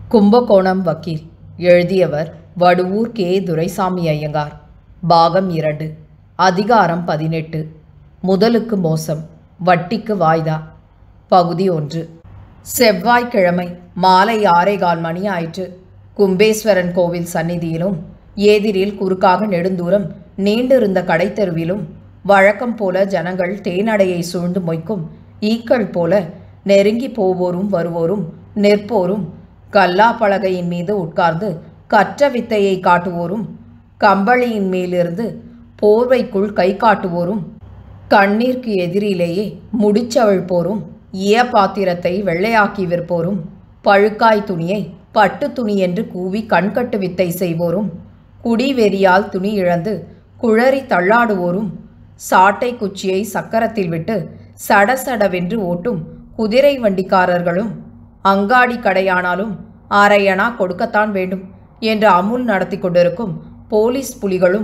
கும்பகோணம் வக்கீல் எழுதியவர் வடுவூர் கே துரைசாமி ஐயங்கார் பாகம் இரண்டு அதிகாரம் பதினெட்டு முதலுக்கு மோசம் வட்டிக்கு வாய்தா பகுதி ஒன்று செவ்வாய்க்கிழமை மாலை ஆறேகால் மணி ஆயிற்று கும்பேஸ்வரன் கோவில் சந்நிதியிலும் ஏதிரில் குறுக்காக நெடுந்தூரம் நீண்டிருந்த கடைத்தெருவிலும் வழக்கம் போல ஜனங்கள் தேனடையை சூழ்ந்து மொய்க்கும் ஈக்கள் போல நெருங்கி போவோரும் வருவோரும் நிற்போரும் கல்லா பலகையின் மீது உட்கார்ந்து கற்ற வித்தையை காட்டுவோரும் கம்பளியின் மேலிருந்து போர்வைக்குள் கை காட்டுவோரும் கண்ணீர்க்கு எதிரிலேயே முடிச்சவிழ்ப்போரும் ஈய பாத்திரத்தை வெள்ளையாக்கி விற்போரும் பழுக்காய் துணியை பட்டு துணி என்று கூவி கண்கட்டு வித்தை செய்வோரும் குடிவெறியால் துணி இழந்து குழறி தள்ளாடுவோரும் சாட்டை குச்சியை சக்கரத்தில் விட்டு சடசடவென்று ஓட்டும் குதிரை வண்டிக்காரர்களும் அங்காடி கடையானாலும் அரையணா கொடுக்கத்தான் வேண்டும் என்று அமுல் நடத்தி கொண்டிருக்கும் போலீஸ் புலிகளும்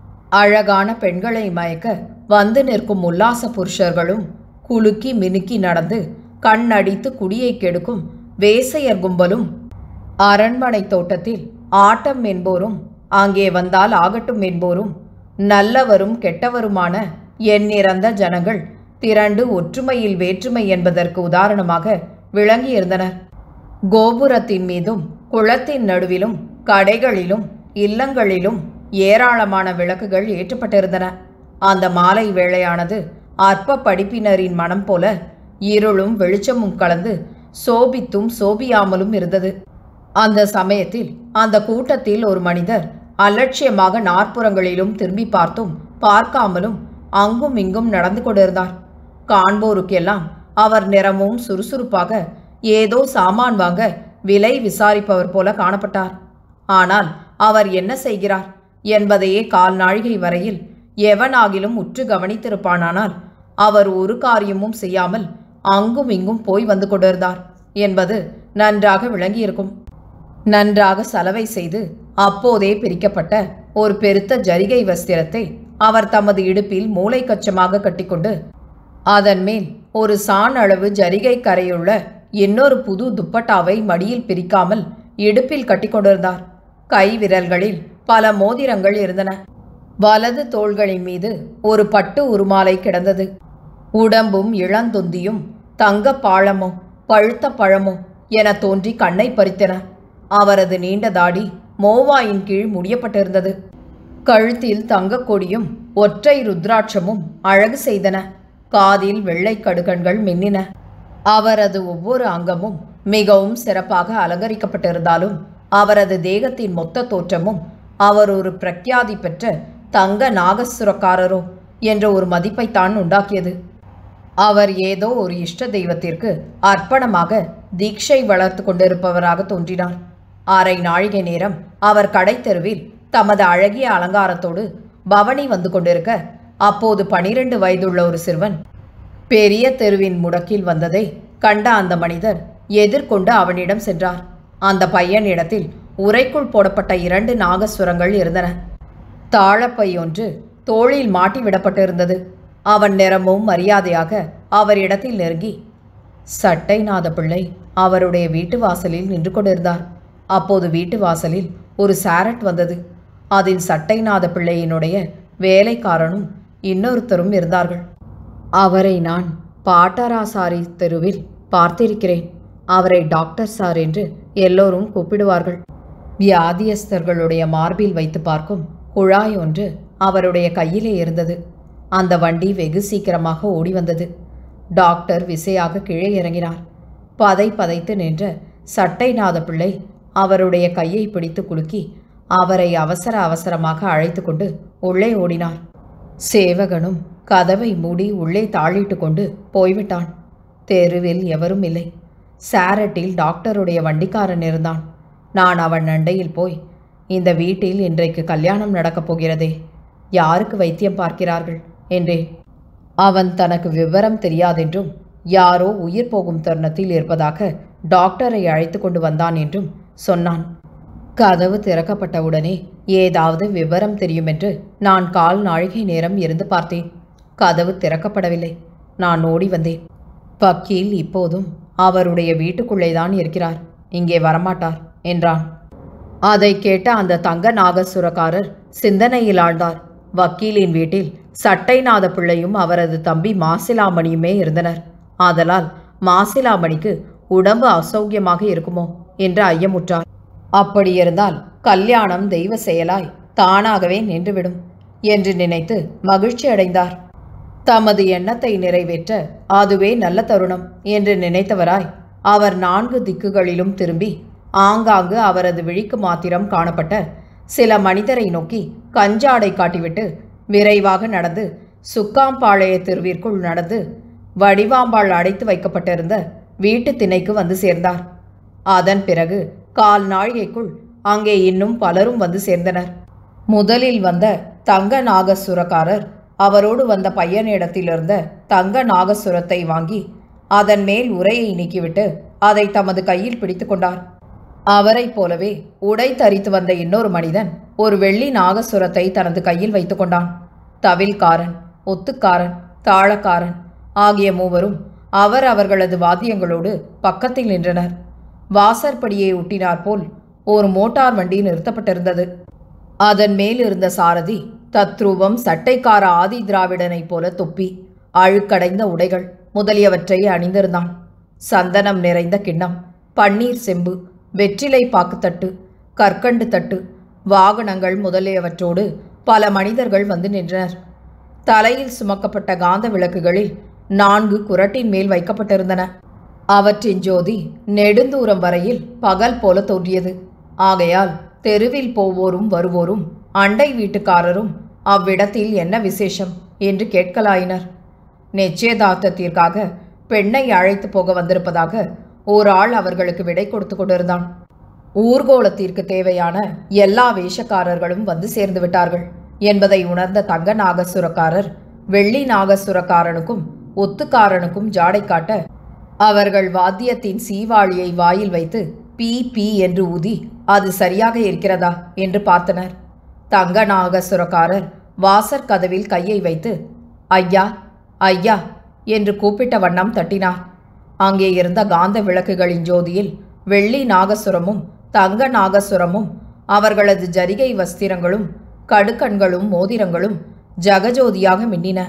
அழகான பெண்களை மயக்க வந்து நிற்கும் உல்லாச புருஷர்களும் குலுக்கி மினுக்கி நடந்து கண்ணடித்து குடியை கெடுக்கும் வேசையர் கும்பலும் அரண்மனை தோட்டத்தில் ஆட்டம் என்போரும் அங்கே வந்தால் ஆகட்டும் என்போரும் நல்லவரும் கெட்டவருமான எண்ணிறந்த ஜனங்கள் திரண்டு ஒற்றுமையில் வேற்றுமை என்பதற்கு உதாரணமாக விளங்கியிருந்தனர் கோபுரத்தின் மீதும் குளத்தின் நடுவிலும் கடைகளிலும் இல்லங்களிலும் ஏராளமான விளக்குகள் ஏற்றப்பட்டிருந்தன அந்த மாலை வேளையானது அற்ப படிப்பினரின் மனம் போல இருளும் வெளிச்சமும் கலந்து சோபித்தும் சோபியாமலும் இருந்தது அந்த சமயத்தில் அந்த கூட்டத்தில் ஒரு மனிதர் அலட்சியமாக நாற்புறங்களிலும் திரும்பி பார்த்தும் பார்க்காமலும் அங்கும் இங்கும் நடந்து கொண்டிருந்தார் காண்போருக்கெல்லாம் அவர் நிறமும் சுறுசுறுப்பாக ஏதோ சாமான் வாங்க விலை விசாரிப்பவர் போல காணப்பட்டார் ஆனால் அவர் என்ன செய்கிறார் என்பதையே கால் நாழிகை வரையில் எவனாகிலும் உற்று கவனித்திருப்பானானால் அவர் ஒரு காரியமும் செய்யாமல் அங்கும் இங்கும் போய் வந்து கொண்டிருந்தார் என்பது நன்றாக விளங்கியிருக்கும் நன்றாக சலவை செய்து அப்போதே பிரிக்கப்பட்ட ஒரு பெருத்த ஜரிகை வஸ்திரத்தை அவர் தமது இடுப்பில் மூளை கச்சமாக கட்டிக்கொண்டு அதன் மேல் ஒரு சான் அளவு ஜரிகை கரையுள்ள இன்னொரு புது துப்பட்டாவை மடியில் பிரிக்காமல் இடுப்பில் கட்டிக்கொண்டிருந்தார் கை விரல்களில் பல மோதிரங்கள் இருந்தன வலது தோள்களின் மீது ஒரு பட்டு உருமாலை கிடந்தது உடம்பும் இளந்தொந்தியும் தங்க பாழமோ பழுத்த பழமோ என தோன்றி கண்ணை பறித்தன அவரது நீண்ட தாடி மோவாயின் கீழ் முடியப்பட்டிருந்தது கழுத்தில் தங்கக் கொடியும் ஒற்றை ருத்ராட்சமும் அழகு செய்தன காதில் வெள்ளை கடுகண்கள் மின்னின அவரது ஒவ்வொரு அங்கமும் மிகவும் சிறப்பாக அலங்கரிக்கப்பட்டிருந்தாலும் அவரது தேகத்தின் மொத்த தோற்றமும் அவர் ஒரு பிரக்யாதி பெற்ற தங்க நாகசுரக்காரரோ என்ற ஒரு மதிப்பைத்தான் உண்டாக்கியது அவர் ஏதோ ஒரு இஷ்ட தெய்வத்திற்கு அர்ப்பணமாக தீட்சை வளர்த்து கொண்டிருப்பவராக தோன்றினார் அரை நாழிகை நேரம் அவர் கடைத்தெருவில் தமது அழகிய அலங்காரத்தோடு பவனி வந்து கொண்டிருக்க அப்போது பனிரெண்டு வயதுள்ள ஒரு சிறுவன் பெரிய தெருவின் முடக்கில் வந்ததை கண்ட அந்த மனிதர் எதிர்கொண்டு அவனிடம் சென்றார் அந்த பையனிடத்தில் உரைக்குள் போடப்பட்ட இரண்டு நாகசுரங்கள் இருந்தன தாழப்பை ஒன்று தோளில் மாட்டி விடப்பட்டிருந்தது அவன் நிறமும் மரியாதையாக அவரிடத்தில் நெருங்கி சட்டை நாத பிள்ளை அவருடைய வீட்டு வாசலில் நின்று கொண்டிருந்தார் அப்போது வீட்டு வாசலில் ஒரு சாரட் வந்தது அதில் சட்டை நாத பிள்ளையினுடைய வேலைக்காரனும் இன்னொருத்தரும் இருந்தார்கள் அவரை நான் பாட்டராசாரி தெருவில் பார்த்திருக்கிறேன் அவரை டாக்டர் சார் என்று எல்லோரும் கூப்பிடுவார்கள் வியாதியஸ்தர்களுடைய மார்பில் வைத்து பார்க்கும் குழாய் ஒன்று அவருடைய கையிலே இருந்தது அந்த வண்டி வெகு சீக்கிரமாக ஓடி வந்தது டாக்டர் விசையாக கீழே இறங்கினார் பதை பதைத்து நின்ற சட்டை நாத பிள்ளை அவருடைய கையை பிடித்து குலுக்கி அவரை அவசர அவசரமாக அழைத்து கொண்டு உள்ளே ஓடினார் சேவகனும் கதவை மூடி உள்ளே தாழிட்டு கொண்டு போய்விட்டான் தெருவில் எவரும் இல்லை சாரட்டில் டாக்டருடைய வண்டிக்காரன் இருந்தான் நான் அவன் அண்டையில் போய் இந்த வீட்டில் இன்றைக்கு கல்யாணம் நடக்கப் போகிறதே யாருக்கு வைத்தியம் பார்க்கிறார்கள் என்றேன் அவன் தனக்கு விவரம் தெரியாதென்றும் யாரோ உயிர் போகும் தருணத்தில் இருப்பதாக டாக்டரை அழைத்து கொண்டு வந்தான் என்றும் சொன்னான் கதவு திறக்கப்பட்டவுடனே ஏதாவது விவரம் தெரியும் என்று நான் கால் நாழிகை நேரம் இருந்து பார்த்தேன் கதவு திறக்கப்படவில்லை நான் ஓடி வந்தேன் வக்கீல் இப்போதும் அவருடைய வீட்டுக்குள்ளே தான் இருக்கிறார் இங்கே வரமாட்டார் என்றான் அதை கேட்ட அந்த தங்க நாகசுரக்காரர் சிந்தனையில் ஆழ்ந்தார் வக்கீலின் வீட்டில் சட்டைநாத பிள்ளையும் அவரது தம்பி மாசிலாமணியுமே இருந்தனர் ஆதலால் மாசிலாமணிக்கு உடம்பு அசௌக்கியமாக இருக்குமோ என்று ஐயமுற்றார் அப்படியிருந்தால் கல்யாணம் தெய்வ செயலாய் தானாகவே நின்றுவிடும் என்று நினைத்து மகிழ்ச்சி அடைந்தார் தமது எண்ணத்தை நிறைவேற்ற அதுவே நல்ல தருணம் என்று நினைத்தவராய் அவர் நான்கு திக்குகளிலும் திரும்பி ஆங்காங்கு அவரது விழிக்கு மாத்திரம் காணப்பட்ட சில மனிதரை நோக்கி கஞ்சாடை காட்டிவிட்டு விரைவாக நடந்து சுக்காம்பாளைய தெருவிற்குள் நடந்து வடிவாம்பாள் அடைத்து வைக்கப்பட்டிருந்த வீட்டு திணைக்கு வந்து சேர்ந்தார் அதன் பிறகு கால் நாழிகைக்குள் அங்கே இன்னும் பலரும் வந்து சேர்ந்தனர் முதலில் வந்த தங்க நாகசுரக்காரர் அவரோடு வந்த பையனிடத்திலிருந்த தங்க நாகசுரத்தை வாங்கி அதன் மேல் உரையை நீக்கிவிட்டு அதை தமது கையில் பிடித்து கொண்டார் அவரைப் போலவே உடை தரித்து வந்த இன்னொரு மனிதன் ஒரு வெள்ளி நாகசுரத்தை தனது கையில் வைத்துக் கொண்டான் தவில்காரன் ஒத்துக்காரன் தாளக்காரன் ஆகிய மூவரும் அவர் அவர்களது வாத்தியங்களோடு பக்கத்தில் நின்றனர் வாசற்படியை ஒட்டினார் போல் ஒரு மோட்டார் வண்டி நிறுத்தப்பட்டிருந்தது அதன் மேல் இருந்த சாரதி தத்ரூபம் சட்டைக்கார ஆதி திராவிடனைப் போல தொப்பி அழுக்கடைந்த உடைகள் முதலியவற்றை அணிந்திருந்தான் சந்தனம் நிறைந்த கிண்ணம் பன்னீர் செம்பு வெற்றிலை பாக்குத்தட்டு கற்கண்டு தட்டு வாகனங்கள் முதலியவற்றோடு பல மனிதர்கள் வந்து நின்றனர் தலையில் சுமக்கப்பட்ட காந்த விளக்குகளில் நான்கு குரட்டின் மேல் வைக்கப்பட்டிருந்தன அவற்றின் ஜோதி நெடுந்தூரம் வரையில் பகல் போல தோன்றியது ஆகையால் தெருவில் போவோரும் வருவோரும் அண்டை வீட்டுக்காரரும் அவ்விடத்தில் என்ன விசேஷம் என்று கேட்கலாயினர் நிச்சயதார்த்தத்திற்காக பெண்ணை அழைத்து போக வந்திருப்பதாக ஓர் ஆள் அவர்களுக்கு விடை கொடுத்து கொண்டிருந்தான் ஊர்கோலத்திற்கு தேவையான எல்லா வேஷக்காரர்களும் வந்து சேர்ந்து விட்டார்கள் என்பதை உணர்ந்த தங்க நாகசுரக்காரர் வெள்ளி நாகசுரக்காரனுக்கும் ஒத்துக்காரனுக்கும் ஜாடை காட்ட அவர்கள் வாத்தியத்தின் சீவாளியை வாயில் வைத்து பீ பீ என்று ஊதி அது சரியாக இருக்கிறதா என்று பார்த்தனர் தங்க நாகசுரக்காரர் வாசற் கதவில் கையை வைத்து ஐயா ஐயா என்று கூப்பிட்ட வண்ணம் தட்டினார் அங்கே இருந்த காந்த விளக்குகளின் ஜோதியில் வெள்ளி நாகசுரமும் தங்க நாகசுரமும் அவர்களது ஜரிகை வஸ்திரங்களும் கடுக்கண்களும் மோதிரங்களும் ஜகஜோதியாக மின்னின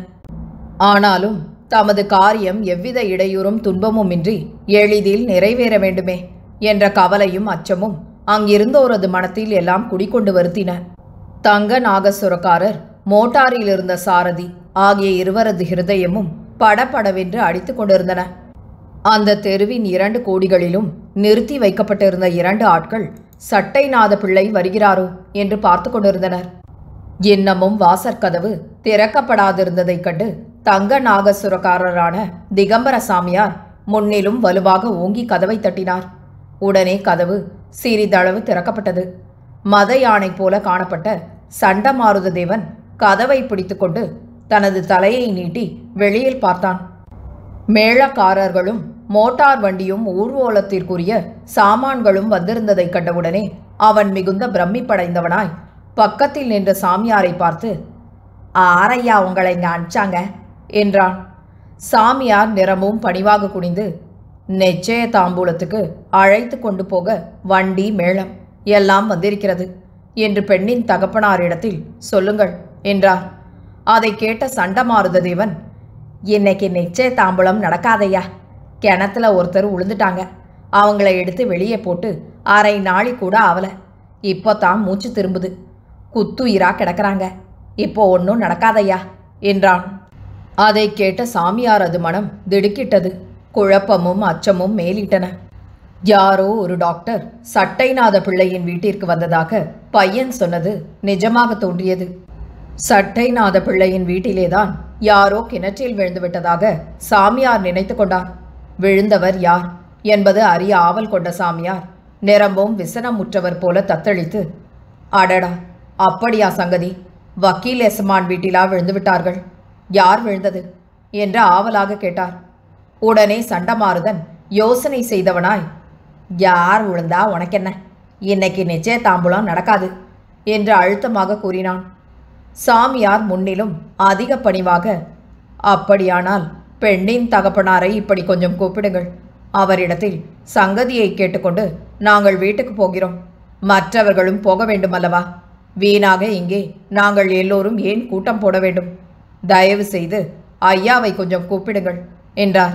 ஆனாலும் தமது காரியம் எவ்வித இடையூறும் துன்பமுமின்றி எளிதில் நிறைவேற வேண்டுமே என்ற கவலையும் அச்சமும் அங்கிருந்தோரது மனத்தில் எல்லாம் குடிக்கொண்டு வருத்தின தங்க நாகசுரக்காரர் மோட்டாரில் இருந்த சாரதி ஆகிய இருவரது ஹிருதயமும் படபடவென்று அடித்துக் கொண்டிருந்தன அந்த தெருவின் இரண்டு கோடிகளிலும் நிறுத்தி வைக்கப்பட்டிருந்த இரண்டு ஆட்கள் சட்டை நாத பிள்ளை வருகிறாரோ என்று பார்த்து கொண்டிருந்தனர் இன்னமும் வாசற்கதவு திறக்கப்படாதிருந்ததைக் கண்டு தங்க நாகசுரக்காரரான திகம்பர சாமியார் முன்னிலும் வலுவாக ஓங்கி கதவை தட்டினார் உடனே கதவு சிறிதளவு திறக்கப்பட்டது மத யானை போல காணப்பட்ட சண்டமாருத தேவன் கதவை பிடித்துக்கொண்டு தனது தலையை நீட்டி வெளியில் பார்த்தான் மேளக்காரர்களும் மோட்டார் வண்டியும் ஊர்வலத்திற்குரிய சாமான்களும் வந்திருந்ததைக் கண்டவுடனே அவன் மிகுந்த பிரமிப்படைந்தவனாய் பக்கத்தில் நின்ற சாமியாரை பார்த்து ஆரையா உங்களை இங்க அனுப்பிச்சாங்க என்றான் சாமியார் நிறமும் பணிவாக குனிந்து நிச்சய தாம்பூலத்துக்கு அழைத்து கொண்டு போக வண்டி மேளம் எல்லாம் வந்திருக்கிறது என்று பெண்ணின் தகப்பனாரிடத்தில் சொல்லுங்கள் என்றார் அதை கேட்ட சண்டமாருத தேவன் இன்னைக்கு நிச்சய தாம்பூலம் நடக்காதையா கிணத்துல ஒருத்தர் உளுந்துட்டாங்க அவங்கள எடுத்து வெளியே போட்டு அரை நாளி கூட ஆவலை இப்போ தான் மூச்சு திரும்புது குத்துயிரா கிடக்குறாங்க இப்போ ஒன்றும் நடக்காதையா என்றான் அதை கேட்ட சாமியாரது மனம் திடுக்கிட்டது குழப்பமும் அச்சமும் மேலிட்டன யாரோ ஒரு டாக்டர் சட்டைநாத பிள்ளையின் வீட்டிற்கு வந்ததாக பையன் சொன்னது நிஜமாக தோன்றியது சட்டைநாத பிள்ளையின் வீட்டிலேதான் யாரோ கிணற்றில் விழுந்து விட்டதாக சாமியார் நினைத்து கொண்டார் விழுந்தவர் யார் என்பது அறிய ஆவல் கொண்ட சாமியார் நிரம்பும் விசனமுற்றவர் போல தத்தளித்து அடடா அப்படியா சங்கதி வக்கீல் எசமான் வீட்டிலா விழுந்து விட்டார்கள் யார் விழுந்தது என்று ஆவலாக கேட்டார் உடனே சண்டமாருதன் யோசனை செய்தவனாய் யார் விழுந்தா உனக்கென்ன இன்னைக்கு நிச்சய தாம்பூலம் நடக்காது என்று அழுத்தமாக கூறினான் சாமியார் முன்னிலும் அதிக பணிவாக அப்படியானால் பெண்ணின் தகப்பனாரை இப்படி கொஞ்சம் கூப்பிடுங்கள் அவரிடத்தில் சங்கதியை கேட்டுக்கொண்டு நாங்கள் வீட்டுக்கு போகிறோம் மற்றவர்களும் போக வேண்டுமல்லவா வீணாக இங்கே நாங்கள் எல்லோரும் ஏன் கூட்டம் போட வேண்டும் தயவு செய்து ஐயாவை கொஞ்சம் கூப்பிடுங்கள் என்றார்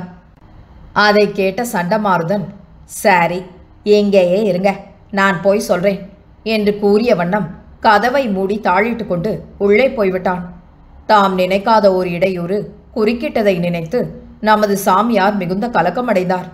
அதை கேட்ட சண்டமாருதன் சரி எங்கேயே இருங்க நான் போய் சொல்றேன் என்று கூறிய வண்ணம் கதவை மூடி தாழிட்டு கொண்டு உள்ளே போய்விட்டான் தாம் நினைக்காத ஒரு இடையூறு குறுக்கிட்டதை நினைத்து நமது சாமியார் மிகுந்த கலக்கமடைந்தார்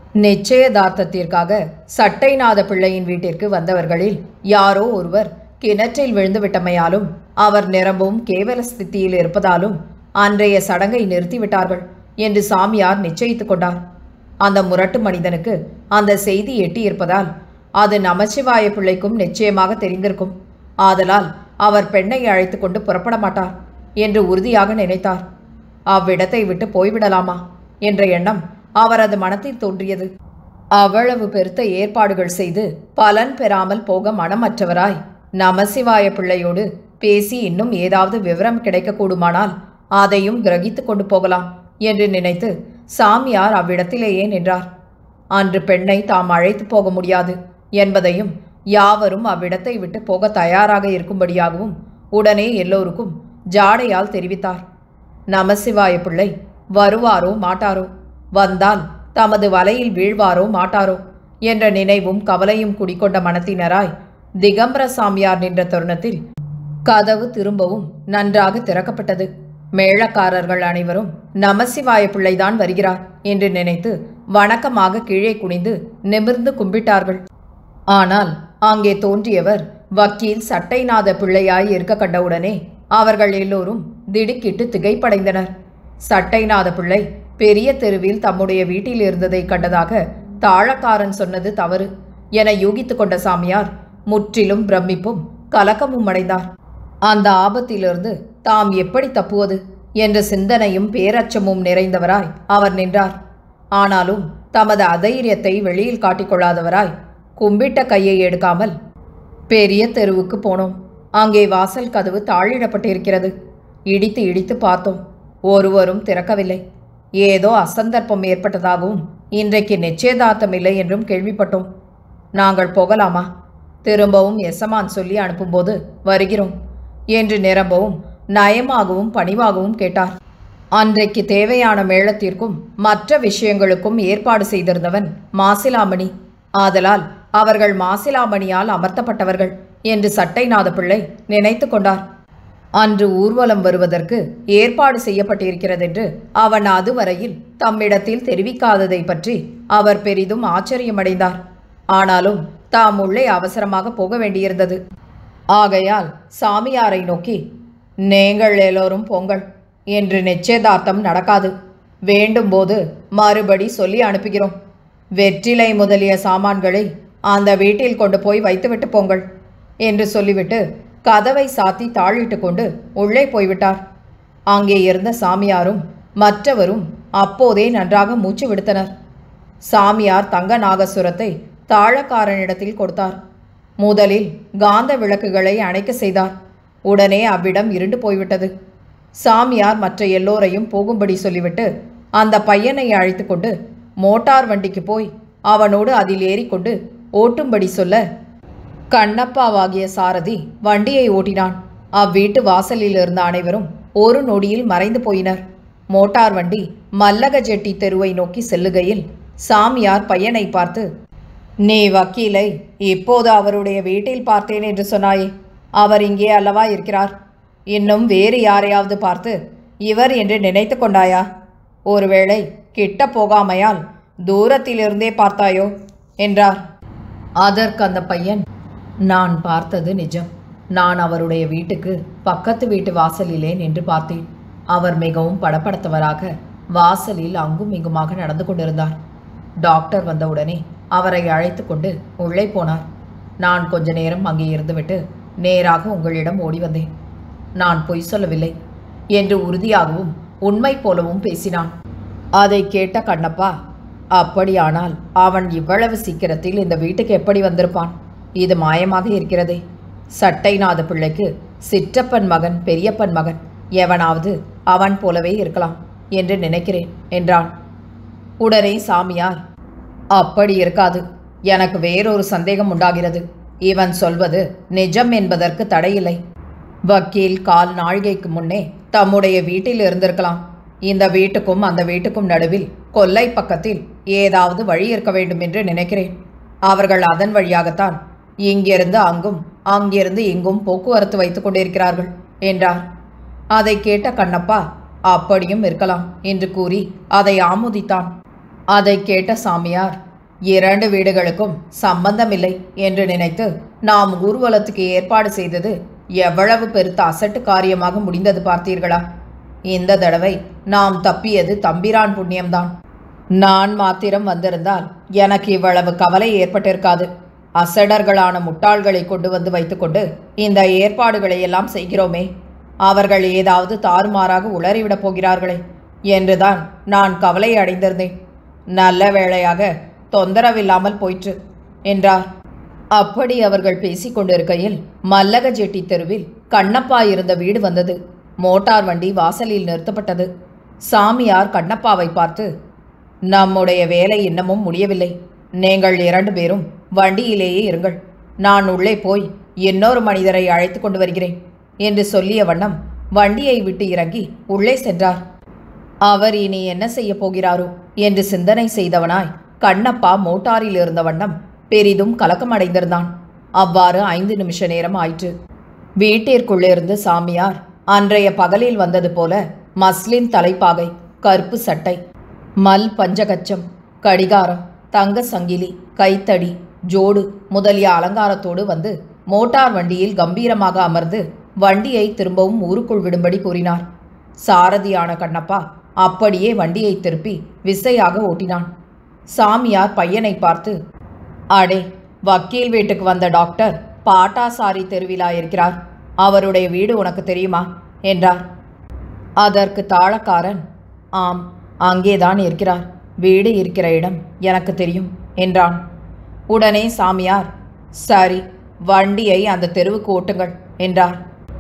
நிச்சயதார்த்தத்திற்காக சட்டைநாத பிள்ளையின் வீட்டிற்கு வந்தவர்களில் யாரோ ஒருவர் கிணற்றில் விழுந்து விட்டமையாலும் அவர் நிரம்பவும் கேவல ஸ்திதியில் இருப்பதாலும் அன்றைய சடங்கை நிறுத்திவிட்டார்கள் என்று சாமியார் நிச்சயித்துக் கொண்டார் அந்த முரட்டு மனிதனுக்கு அந்த செய்தி எட்டியிருப்பதால் அது நமச்சிவாய பிள்ளைக்கும் நிச்சயமாக தெரிந்திருக்கும் ஆதலால் அவர் பெண்ணை அழைத்து கொண்டு புறப்பட மாட்டார் என்று உறுதியாக நினைத்தார் அவ்விடத்தை விட்டு போய்விடலாமா என்ற எண்ணம் அவரது மனத்தில் தோன்றியது அவ்வளவு பெருத்த ஏற்பாடுகள் செய்து பலன் பெறாமல் போக மனமற்றவராய் நமசிவாய பிள்ளையோடு பேசி இன்னும் ஏதாவது விவரம் கிடைக்கக்கூடுமானால் அதையும் கிரகித்து கொண்டு போகலாம் என்று நினைத்து சாமியார் அவ்விடத்திலேயே நின்றார் அன்று பெண்ணை தாம் அழைத்து போக முடியாது என்பதையும் யாவரும் அவ்விடத்தை விட்டு போக தயாராக இருக்கும்படியாகவும் உடனே எல்லோருக்கும் ஜாடையால் தெரிவித்தார் நமசிவாய பிள்ளை வருவாரோ மாட்டாரோ வந்தால் தமது வலையில் வீழ்வாரோ மாட்டாரோ என்ற நினைவும் கவலையும் குடிக்கொண்ட மனத்தினராய் திகம்பர சாமியார் நின்ற தருணத்தில் கதவு திரும்பவும் நன்றாக திறக்கப்பட்டது மேளக்காரர்கள் அனைவரும் நமசிவாய பிள்ளைதான் வருகிறார் என்று நினைத்து வணக்கமாக கீழே குனிந்து நிமிர்ந்து கும்பிட்டார்கள் ஆனால் அங்கே தோன்றியவர் வக்கீல் சட்டைநாத பிள்ளையாய் இருக்க கண்டவுடனே அவர்கள் எல்லோரும் திடுக்கிட்டு திகைப்படைந்தனர் சட்டைநாத பிள்ளை பெரிய தெருவில் தம்முடைய வீட்டில் இருந்ததை கண்டதாக தாழக்காரன் சொன்னது தவறு என யூகித்துக் கொண்ட சாமியார் முற்றிலும் பிரமிப்பும் கலக்கமும் அடைந்தார் அந்த ஆபத்திலிருந்து தாம் எப்படி தப்புவது என்ற சிந்தனையும் பேரச்சமும் நிறைந்தவராய் அவர் நின்றார் ஆனாலும் தமது அதைரியத்தை வெளியில் காட்டிக்கொள்ளாதவராய் கும்பிட்ட கையை எடுக்காமல் பெரிய தெருவுக்கு போனோம் அங்கே வாசல் கதவு தாழிடப்பட்டிருக்கிறது இடித்து இடித்து பார்த்தோம் ஒருவரும் திறக்கவில்லை ஏதோ அசந்தர்ப்பம் ஏற்பட்டதாகவும் இன்றைக்கு நிச்சயதார்த்தம் இல்லை என்றும் கேள்விப்பட்டோம் நாங்கள் போகலாமா திரும்பவும் எசமான் சொல்லி அனுப்பும்போது வருகிறோம் என்று நிரம்பவும் நயமாகவும் பணிவாகவும் கேட்டார் அன்றைக்கு தேவையான மேளத்திற்கும் மற்ற விஷயங்களுக்கும் ஏற்பாடு செய்திருந்தவன் மாசிலாமணி ஆதலால் அவர்கள் மாசிலாமணியால் அமர்த்தப்பட்டவர்கள் என்று சட்டைநாத பிள்ளை நினைத்து கொண்டார் அன்று ஊர்வலம் வருவதற்கு ஏற்பாடு செய்யப்பட்டிருக்கிறதென்று அவன் அதுவரையில் தம்மிடத்தில் தெரிவிக்காததை பற்றி அவர் பெரிதும் ஆச்சரியமடைந்தார் ஆனாலும் தாம் உள்ளே அவசரமாக போக வேண்டியிருந்தது ஆகையால் சாமியாரை நோக்கி நீங்கள் எல்லோரும் போங்கள் என்று நிச்சயதார்த்தம் நடக்காது வேண்டும்போது மறுபடி சொல்லி அனுப்புகிறோம் வெற்றிலை முதலிய சாமான்களை அந்த வீட்டில் கொண்டு போய் வைத்துவிட்டு போங்கள் என்று சொல்லிவிட்டு கதவை சாத்தி தாழிட்டு கொண்டு உள்ளே போய்விட்டார் அங்கே இருந்த சாமியாரும் மற்றவரும் அப்போதே நன்றாக மூச்சு விடுத்தனர் சாமியார் தங்க நாகசுரத்தை தாழக்காரனிடத்தில் கொடுத்தார் முதலில் காந்த விளக்குகளை அணைக்க செய்தார் உடனே அவ்விடம் இருண்டு போய்விட்டது சாமியார் மற்ற எல்லோரையும் போகும்படி சொல்லிவிட்டு அந்த பையனை அழைத்து கொண்டு மோட்டார் வண்டிக்கு போய் அவனோடு அதில் ஏறிக்கொண்டு ஓட்டும்படி சொல்ல கண்ணப்பாவாகிய சாரதி வண்டியை ஓட்டினான் அவ்வீட்டு வாசலில் இருந்த அனைவரும் ஒரு நொடியில் மறைந்து போயினர் மோட்டார் வண்டி மல்லக ஜெட்டி தெருவை நோக்கி செல்லுகையில் சாமியார் பையனை பார்த்து நீ வக்கீலை இப்போது அவருடைய வீட்டில் பார்த்தேன் என்று சொன்னாயே அவர் இங்கே அல்லவா இருக்கிறார் இன்னும் வேறு யாரையாவது பார்த்து இவர் என்று நினைத்து கொண்டாயா ஒருவேளை கிட்ட போகாமையால் தூரத்திலிருந்தே பார்த்தாயோ என்றார் அதற்கு அந்த பையன் நான் பார்த்தது நிஜம் நான் அவருடைய வீட்டுக்கு பக்கத்து வீட்டு வாசலிலே நின்று பார்த்தேன் அவர் மிகவும் படப்படுத்தவராக வாசலில் அங்கும் இங்குமாக நடந்து கொண்டிருந்தார் டாக்டர் வந்தவுடனே அவரை அழைத்து கொண்டு உள்ளே போனார் நான் கொஞ்ச நேரம் அங்கே இருந்துவிட்டு நேராக உங்களிடம் ஓடி வந்தேன் நான் பொய் சொல்லவில்லை என்று உறுதியாகவும் உண்மை போலவும் பேசினான் அதை கேட்ட கண்ணப்பா அப்படியானால் அவன் இவ்வளவு சீக்கிரத்தில் இந்த வீட்டுக்கு எப்படி வந்திருப்பான் இது மாயமாக இருக்கிறதே சட்டைநாத பிள்ளைக்கு சிற்றப்பன் மகன் பெரியப்பன் மகன் எவனாவது அவன் போலவே இருக்கலாம் என்று நினைக்கிறேன் என்றான் உடனே சாமியார் அப்படி இருக்காது எனக்கு வேறொரு சந்தேகம் உண்டாகிறது இவன் சொல்வது நிஜம் என்பதற்கு தடையில்லை வக்கீல் கால் நாழிகைக்கு முன்னே தம்முடைய வீட்டில் இருந்திருக்கலாம் இந்த வீட்டுக்கும் அந்த வீட்டுக்கும் நடுவில் கொல்லை பக்கத்தில் ஏதாவது வழி இருக்க வேண்டும் என்று நினைக்கிறேன் அவர்கள் அதன் வழியாகத்தான் இங்கிருந்து அங்கும் அங்கிருந்து இங்கும் போக்குவரத்து வைத்துக் கொண்டிருக்கிறார்கள் என்றார் அதை கேட்ட கண்ணப்பா அப்படியும் இருக்கலாம் என்று கூறி அதை ஆமோதித்தான் அதை கேட்ட சாமியார் இரண்டு வீடுகளுக்கும் சம்பந்தமில்லை என்று நினைத்து நாம் ஊர்வலத்துக்கு ஏற்பாடு செய்தது எவ்வளவு பெருத்த அசட்டு காரியமாக முடிந்தது பார்த்தீர்களா இந்த தடவை நாம் தப்பியது தம்பிரான் புண்ணியம்தான் நான் மாத்திரம் வந்திருந்தால் எனக்கு இவ்வளவு கவலை ஏற்பட்டிருக்காது அசடர்களான முட்டாள்களை கொண்டு வந்து வைத்துக்கொண்டு இந்த ஏற்பாடுகளை எல்லாம் செய்கிறோமே அவர்கள் ஏதாவது தாறுமாறாக உளறிவிடப் போகிறார்களே என்றுதான் நான் கவலை அடைந்திருந்தேன் நல்ல வேளையாக தொந்தரவில்லாமல் போயிற்று என்றார் அப்படி அவர்கள் பேசிக் கொண்டிருக்கையில் மல்லக ஜெட்டி தெருவில் கண்ணப்பா இருந்த வீடு வந்தது மோட்டார் வண்டி வாசலில் நிறுத்தப்பட்டது சாமியார் கண்ணப்பாவை பார்த்து நம்முடைய வேலை இன்னமும் முடியவில்லை நீங்கள் இரண்டு பேரும் வண்டியிலேயே இருங்கள் நான் உள்ளே போய் இன்னொரு மனிதரை அழைத்து கொண்டு வருகிறேன் என்று சொல்லிய வண்ணம் வண்டியை விட்டு இறங்கி உள்ளே சென்றார் அவர் இனி என்ன செய்ய போகிறாரோ என்று சிந்தனை செய்தவனாய் கண்ணப்பா மோட்டாரில் இருந்த வண்ணம் பெரிதும் கலக்கமடைந்திருந்தான் அவ்வாறு ஐந்து நிமிஷ நேரம் ஆயிற்று வீட்டிற்குள்ளிருந்து சாமியார் அன்றைய பகலில் வந்தது போல மஸ்லின் தலைப்பாகை கருப்பு சட்டை மல் பஞ்சகச்சம் கடிகாரம் தங்க சங்கிலி கைத்தடி ஜோடு முதலிய அலங்காரத்தோடு வந்து மோட்டார் வண்டியில் கம்பீரமாக அமர்ந்து வண்டியை திரும்பவும் ஊருக்குள் விடும்படி கூறினார் சாரதியான கண்ணப்பா அப்படியே வண்டியை திருப்பி விசையாக ஓட்டினான் சாமியார் பையனை பார்த்து அடே வக்கீல் வீட்டுக்கு வந்த டாக்டர் பாட்டாசாரி தெருவிலா இருக்கிறார் அவருடைய வீடு உனக்கு தெரியுமா என்றார் அதற்கு தாளக்காரன் ஆம் அங்கேதான் இருக்கிறார் வீடு இருக்கிற இடம் எனக்கு தெரியும் என்றான் உடனே சாமியார் சரி வண்டியை அந்த தெருவுக்கு ஓட்டுங்கள் என்றார்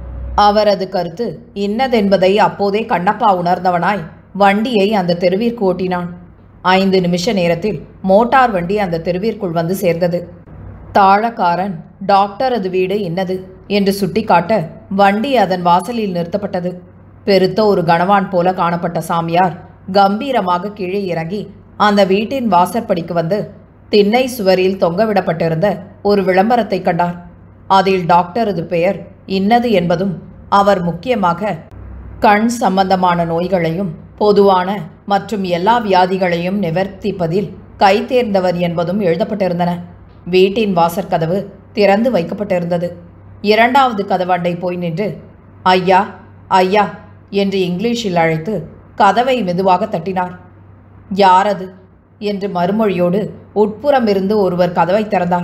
அவரது கருத்து இன்னதென்பதை அப்போதே கண்ணப்பா உணர்ந்தவனாய் வண்டியை அந்த தெருவிற்கு ஓட்டினான் ஐந்து நிமிஷ நேரத்தில் மோட்டார் வண்டி அந்த தெருவிற்குள் வந்து சேர்ந்தது தாளக்காரன் டாக்டரது வீடு இன்னது என்று சுட்டிக்காட்ட வண்டி அதன் வாசலில் நிறுத்தப்பட்டது பெருத்த ஒரு கணவான் போல காணப்பட்ட சாமியார் கம்பீரமாக கீழே இறங்கி அந்த வீட்டின் வாசற்படிக்கு வந்து திண்ணை சுவரில் தொங்கவிடப்பட்டிருந்த ஒரு விளம்பரத்தை கண்டார் அதில் டாக்டரது பெயர் இன்னது என்பதும் அவர் முக்கியமாக கண் சம்பந்தமான நோய்களையும் பொதுவான மற்றும் எல்லா வியாதிகளையும் நிவர்த்திப்பதில் கைதேர்ந்தவர் என்பதும் எழுதப்பட்டிருந்தன வீட்டின் வாசற்கதவு திறந்து வைக்கப்பட்டிருந்தது இரண்டாவது கதவண்டை போய் நின்று ஐயா ஐயா என்று இங்கிலீஷில் அழைத்து கதவை மெதுவாக தட்டினார் யாரது என்று மறுமொழியோடு உட்புறமிருந்து ஒருவர் கதவை திறந்தார்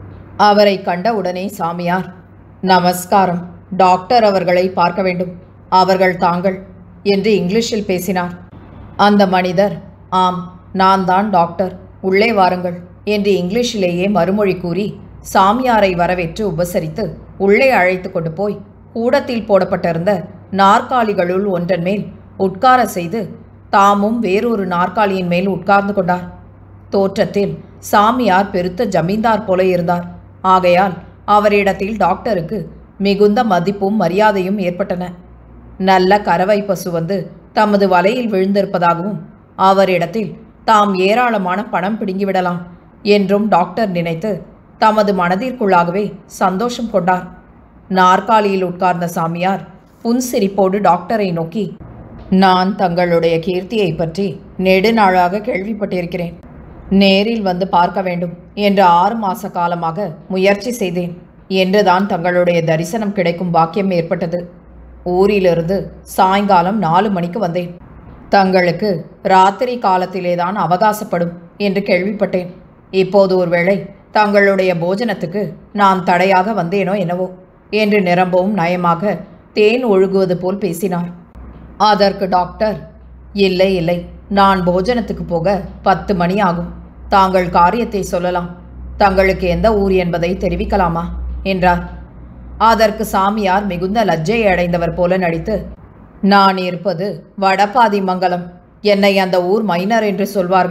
அவரை கண்ட உடனே சாமியார் நமஸ்காரம் டாக்டர் அவர்களை பார்க்க வேண்டும் அவர்கள் தாங்கள் என்று இங்கிலீஷில் பேசினார் அந்த மனிதர் ஆம் நான் தான் டாக்டர் உள்ளே வாருங்கள் என்று இங்கிலீஷிலேயே மறுமொழி கூறி சாமியாரை வரவேற்று உபசரித்து உள்ளே அழைத்து கொண்டு போய் கூடத்தில் போடப்பட்டிருந்த நாற்காலிகளுள் ஒன்றன் மேல் உட்கார செய்து தாமும் வேறொரு நாற்காலியின் மேல் உட்கார்ந்து கொண்டார் தோற்றத்தில் சாமியார் பெருத்த ஜமீன்தார் போல இருந்தார் ஆகையால் அவரிடத்தில் டாக்டருக்கு மிகுந்த மதிப்பும் மரியாதையும் ஏற்பட்டன நல்ல கறவை பசு வந்து தமது வலையில் விழுந்திருப்பதாகவும் அவரிடத்தில் தாம் ஏராளமான பணம் பிடுங்கிவிடலாம் என்றும் டாக்டர் நினைத்து தமது மனதிற்குள்ளாகவே சந்தோஷம் கொண்டார் நாற்காலியில் உட்கார்ந்த சாமியார் புன்சிரிப்போடு டாக்டரை நோக்கி நான் தங்களுடைய கீர்த்தியை பற்றி நெடுநாளாக கேள்விப்பட்டிருக்கிறேன் நேரில் வந்து பார்க்க வேண்டும் என்று ஆறு மாச காலமாக முயற்சி செய்தேன் என்றுதான் தங்களுடைய தரிசனம் கிடைக்கும் பாக்கியம் ஏற்பட்டது ஊரிலிருந்து சாயங்காலம் நாலு மணிக்கு வந்தேன் தங்களுக்கு ராத்திரி காலத்திலேதான் அவகாசப்படும் என்று கேள்விப்பட்டேன் இப்போது ஒருவேளை தங்களுடைய போஜனத்துக்கு நான் தடையாக வந்தேனோ என்னவோ என்று நிரம்பவும் நயமாக தேன் ஒழுகுவது போல் பேசினார் அதற்கு டாக்டர் இல்லை இல்லை நான் போஜனத்துக்கு போக பத்து மணி ஆகும் தாங்கள் காரியத்தை சொல்லலாம் தங்களுக்கு எந்த ஊர் என்பதை தெரிவிக்கலாமா என்றார் அதற்கு சாமியார் மிகுந்த லஜ்ஜை அடைந்தவர் போல நடித்து நான் இருப்பது வடபாதி மங்கலம் என்னை அந்த ஊர் மைனர் என்று சொல்வார்கள்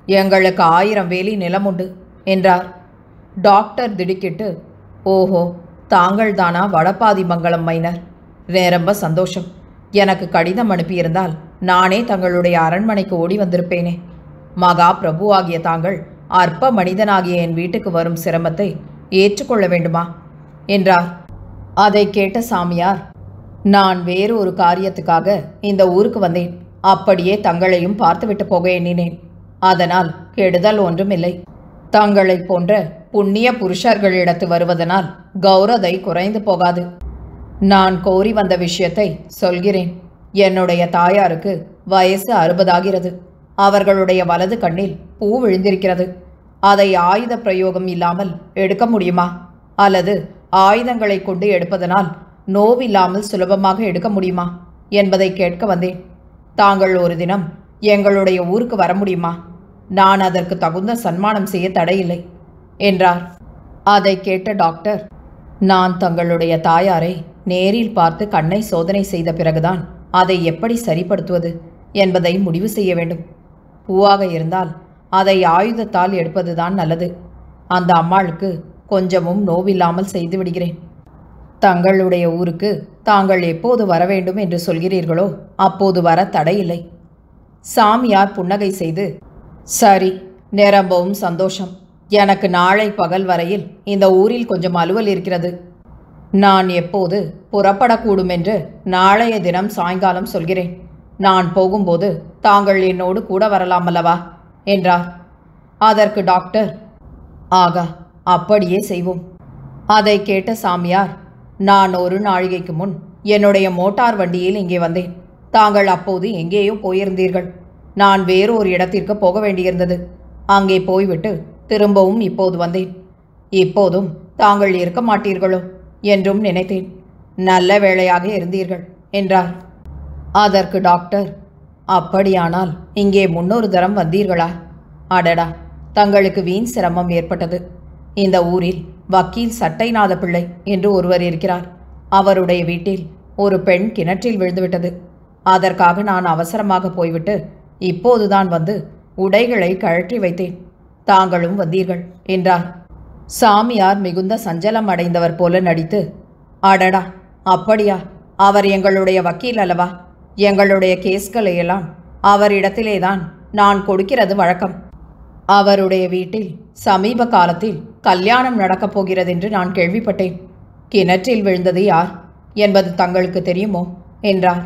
எங்களுக்கு ஆயிரம் வேலி நிலம் உண்டு என்றார் டாக்டர் திடுக்கிட்டு ஓஹோ தாங்கள் தானா வடபாதி மங்கலம் மைனர் ரொம்ப சந்தோஷம் எனக்கு கடிதம் அனுப்பியிருந்தால் நானே தங்களுடைய அரண்மனைக்கு ஓடி வந்திருப்பேனே மகா பிரபுவாகிய தாங்கள் அற்ப மனிதனாகிய என் வீட்டுக்கு வரும் சிரமத்தை ஏற்றுக்கொள்ள வேண்டுமா என்றார் அதை கேட்ட சாமியார் நான் வேறு ஒரு காரியத்துக்காக இந்த ஊருக்கு வந்தேன் அப்படியே தங்களையும் பார்த்துவிட்டு போக எண்ணினேன் அதனால் கெடுதல் ஒன்றுமில்லை தங்களைப் போன்ற புண்ணிய புருஷர்களிடத்து வருவதனால் கௌரதை குறைந்து போகாது நான் கோரி வந்த விஷயத்தை சொல்கிறேன் என்னுடைய தாயாருக்கு வயசு அறுபதாகிறது அவர்களுடைய வலது கண்ணில் பூ விழுந்திருக்கிறது அதை ஆயுத பிரயோகம் இல்லாமல் எடுக்க முடியுமா அல்லது ஆயுதங்களை கொண்டு எடுப்பதனால் நோவில்லாமல் சுலபமாக எடுக்க முடியுமா என்பதை கேட்க வந்தேன் தாங்கள் ஒரு தினம் எங்களுடைய ஊருக்கு வர முடியுமா நான் அதற்கு தகுந்த சன்மானம் செய்ய தடையில்லை என்றார் அதை கேட்ட டாக்டர் நான் தங்களுடைய தாயாரை நேரில் பார்த்து கண்ணை சோதனை செய்த பிறகுதான் அதை எப்படி சரிப்படுத்துவது என்பதை முடிவு செய்ய வேண்டும் பூவாக இருந்தால் அதை ஆயுதத்தால் எடுப்பதுதான் நல்லது அந்த அம்மாளுக்கு கொஞ்சமும் நோவில்லாமல் செய்து விடுகிறேன் தங்களுடைய ஊருக்கு தாங்கள் எப்போது வர வேண்டும் என்று சொல்கிறீர்களோ அப்போது வர தடையில்லை சாமியார் புன்னகை செய்து சரி நிரம்பவும் சந்தோஷம் எனக்கு நாளை பகல் வரையில் இந்த ஊரில் கொஞ்சம் அலுவல் இருக்கிறது நான் எப்போது புறப்படக்கூடும் என்று நாளைய தினம் சாயங்காலம் சொல்கிறேன் நான் போகும்போது தாங்கள் என்னோடு கூட வரலாம் அல்லவா என்றார் அதற்கு டாக்டர் ஆகா அப்படியே செய்வோம் அதை கேட்ட சாமியார் நான் ஒரு நாழிகைக்கு முன் என்னுடைய மோட்டார் வண்டியில் இங்கே வந்தேன் தாங்கள் அப்போது எங்கேயோ போயிருந்தீர்கள் நான் வேறு ஒரு இடத்திற்கு போக வேண்டியிருந்தது அங்கே போய்விட்டு திரும்பவும் இப்போது வந்தேன் இப்போதும் தாங்கள் இருக்க மாட்டீர்களோ என்றும் நினைத்தேன் நல்ல வேளையாக இருந்தீர்கள் என்றார் அதற்கு டாக்டர் அப்படியானால் இங்கே முன்னொரு தரம் வந்தீர்களா அடடா தங்களுக்கு வீண் சிரமம் ஏற்பட்டது இந்த ஊரில் வக்கீல் சட்டைநாத பிள்ளை என்று ஒருவர் இருக்கிறார் அவருடைய வீட்டில் ஒரு பெண் கிணற்றில் விழுந்துவிட்டது அதற்காக நான் அவசரமாக போய்விட்டு இப்போதுதான் வந்து உடைகளை கழற்றி வைத்தேன் தாங்களும் வந்தீர்கள் என்றார் சாமியார் மிகுந்த சஞ்சலம் அடைந்தவர் போல நடித்து அடடா அப்படியா அவர் எங்களுடைய வக்கீல் அல்லவா எங்களுடைய கேஸ்களை எல்லாம் அவரிடத்திலேதான் நான் கொடுக்கிறது வழக்கம் அவருடைய வீட்டில் சமீப காலத்தில் கல்யாணம் நடக்கப் போகிறதென்று நான் கேள்விப்பட்டேன் கிணற்றில் விழுந்தது யார் என்பது தங்களுக்கு தெரியுமோ என்றார்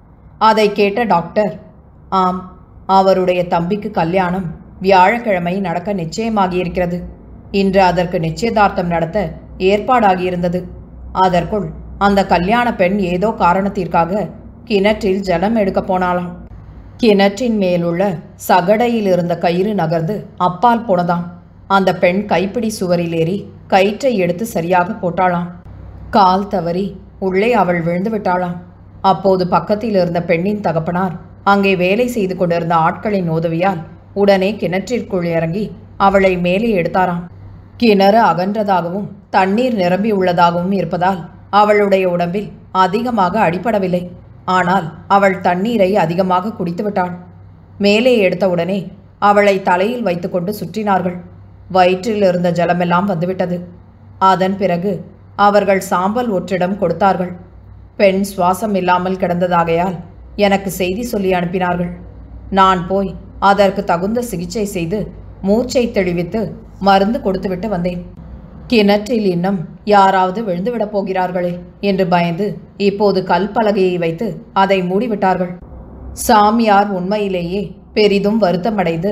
அதை கேட்ட டாக்டர் ஆம் அவருடைய தம்பிக்கு கல்யாணம் வியாழக்கிழமை நடக்க நிச்சயமாகியிருக்கிறது இன்று அதற்கு நிச்சயதார்த்தம் நடத்த ஏற்பாடாகியிருந்தது அதற்குள் அந்த கல்யாண பெண் ஏதோ காரணத்திற்காக கிணற்றில் ஜலம் எடுக்கப் போனாளாம் கிணற்றின் மேலுள்ள சகடையில் இருந்த கயிறு நகர்ந்து அப்பால் போனதாம் அந்த பெண் கைப்பிடி சுவரில் ஏறி கயிற்றை எடுத்து சரியாக போட்டாளாம் கால் தவறி உள்ளே அவள் விழுந்து விட்டாளாம் அப்போது பக்கத்தில் இருந்த பெண்ணின் தகப்பனார் அங்கே வேலை செய்து கொண்டிருந்த ஆட்களின் உதவியால் உடனே கிணற்றிற்குள் இறங்கி அவளை மேலே எடுத்தாராம் கிணறு அகன்றதாகவும் தண்ணீர் நிரம்பி உள்ளதாகவும் இருப்பதால் அவளுடைய உடம்பில் அதிகமாக அடிபடவில்லை ஆனால் அவள் தண்ணீரை அதிகமாக குடித்துவிட்டாள் மேலே எடுத்தவுடனே அவளை தலையில் வைத்துக்கொண்டு சுற்றினார்கள் வயிற்றில் இருந்த ஜலமெல்லாம் வந்துவிட்டது அதன் பிறகு அவர்கள் சாம்பல் ஒற்றிடம் கொடுத்தார்கள் பெண் சுவாசம் இல்லாமல் கிடந்ததாகையால் எனக்கு செய்தி சொல்லி அனுப்பினார்கள் நான் போய் அதற்கு தகுந்த சிகிச்சை செய்து மூச்சை தெளிவித்து மருந்து கொடுத்துவிட்டு வந்தேன் கிணற்றில் இன்னும் யாராவது விழுந்துவிடப் போகிறார்களே என்று பயந்து இப்போது கல் பலகையை வைத்து அதை மூடிவிட்டார்கள் சாமியார் உண்மையிலேயே பெரிதும் வருத்தமடைந்து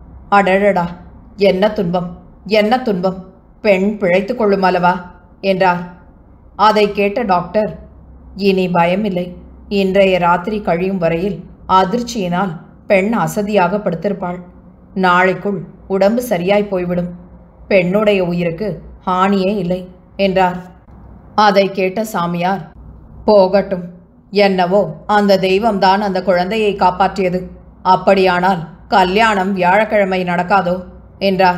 அடடடா என்ன துன்பம் என்ன துன்பம் பெண் பிழைத்து கொள்ளும் அல்லவா என்றார் அதை கேட்ட டாக்டர் இனி பயமில்லை இன்றைய ராத்திரி கழியும் வரையில் அதிர்ச்சியினால் பெண் அசதியாக படுத்திருப்பாள் நாளைக்குள் உடம்பு சரியாய் போய்விடும் பெண்ணுடைய உயிருக்கு ஹானியே இல்லை என்றார் அதை கேட்ட சாமியார் போகட்டும் என்னவோ அந்த தெய்வம்தான் அந்த குழந்தையை காப்பாற்றியது அப்படியானால் கல்யாணம் வியாழக்கிழமை நடக்காதோ என்றார்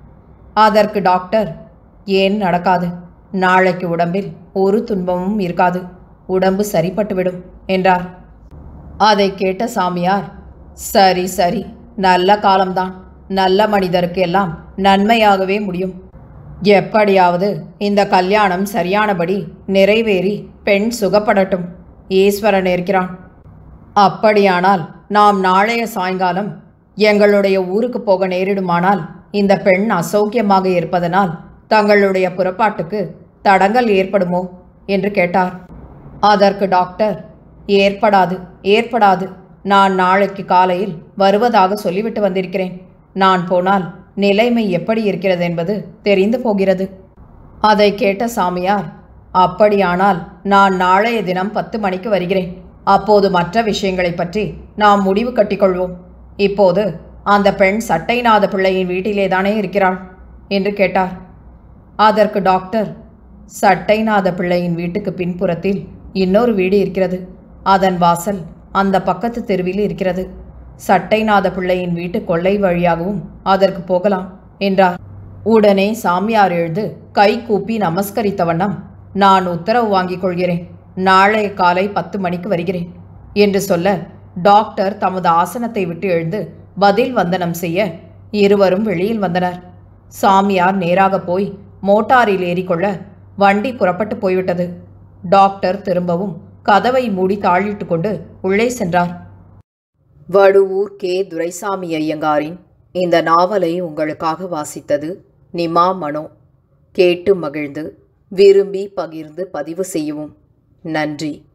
அதற்கு டாக்டர் ஏன் நடக்காது நாளைக்கு உடம்பில் ஒரு துன்பமும் இருக்காது உடம்பு சரிப்பட்டுவிடும் என்றார் அதை கேட்ட சாமியார் சரி சரி நல்ல காலம்தான் நல்ல மனிதருக்கு எல்லாம் நன்மையாகவே முடியும் எப்படியாவது இந்த கல்யாணம் சரியானபடி நிறைவேறி பெண் சுகப்படட்டும் ஈஸ்வரன் இருக்கிறான் அப்படியானால் நாம் நாளைய சாயங்காலம் எங்களுடைய ஊருக்கு போக நேரிடுமானால் இந்த பெண் அசௌக்கியமாக இருப்பதனால் தங்களுடைய புறப்பாட்டுக்கு தடங்கல் ஏற்படுமோ என்று கேட்டார் அதற்கு டாக்டர் ஏற்படாது ஏற்படாது நான் நாளைக்கு காலையில் வருவதாக சொல்லிவிட்டு வந்திருக்கிறேன் நான் போனால் நிலைமை எப்படி இருக்கிறது என்பது தெரிந்து போகிறது அதை கேட்ட சாமியார் அப்படியானால் நான் நாளைய தினம் பத்து மணிக்கு வருகிறேன் அப்போது மற்ற விஷயங்களைப் பற்றி நாம் முடிவு கட்டிக்கொள்வோம் இப்போது அந்த பெண் சட்டைநாத பிள்ளையின் வீட்டிலே தானே இருக்கிறாள் என்று கேட்டார் அதற்கு டாக்டர் சட்டைநாத பிள்ளையின் வீட்டுக்கு பின்புறத்தில் இன்னொரு வீடு இருக்கிறது அதன் வாசல் அந்த பக்கத்து தெருவில் இருக்கிறது சட்டைநாத பிள்ளையின் வீட்டு கொள்ளை வழியாகவும் அதற்கு போகலாம் என்றார் உடனே சாமியார் எழுந்து கை கூப்பி நமஸ்கரித்த வண்ணம் நான் உத்தரவு வாங்கிக் கொள்கிறேன் நாளைய காலை பத்து மணிக்கு வருகிறேன் என்று சொல்ல டாக்டர் தமது ஆசனத்தை விட்டு எழுந்து பதில் வந்தனம் செய்ய இருவரும் வெளியில் வந்தனர் சாமியார் நேராக போய் மோட்டாரில் ஏறிக்கொள்ள வண்டி புறப்பட்டு போய்விட்டது டாக்டர் திரும்பவும் கதவை மூடி தாழிட்டு கொண்டு உள்ளே சென்றார் வடுவூர் கே துரைசாமி ஐயங்காரின் இந்த நாவலை உங்களுக்காக வாசித்தது நிமா மனோ கேட்டு மகிழ்ந்து விரும்பி பகிர்ந்து பதிவு செய்யவும் நன்றி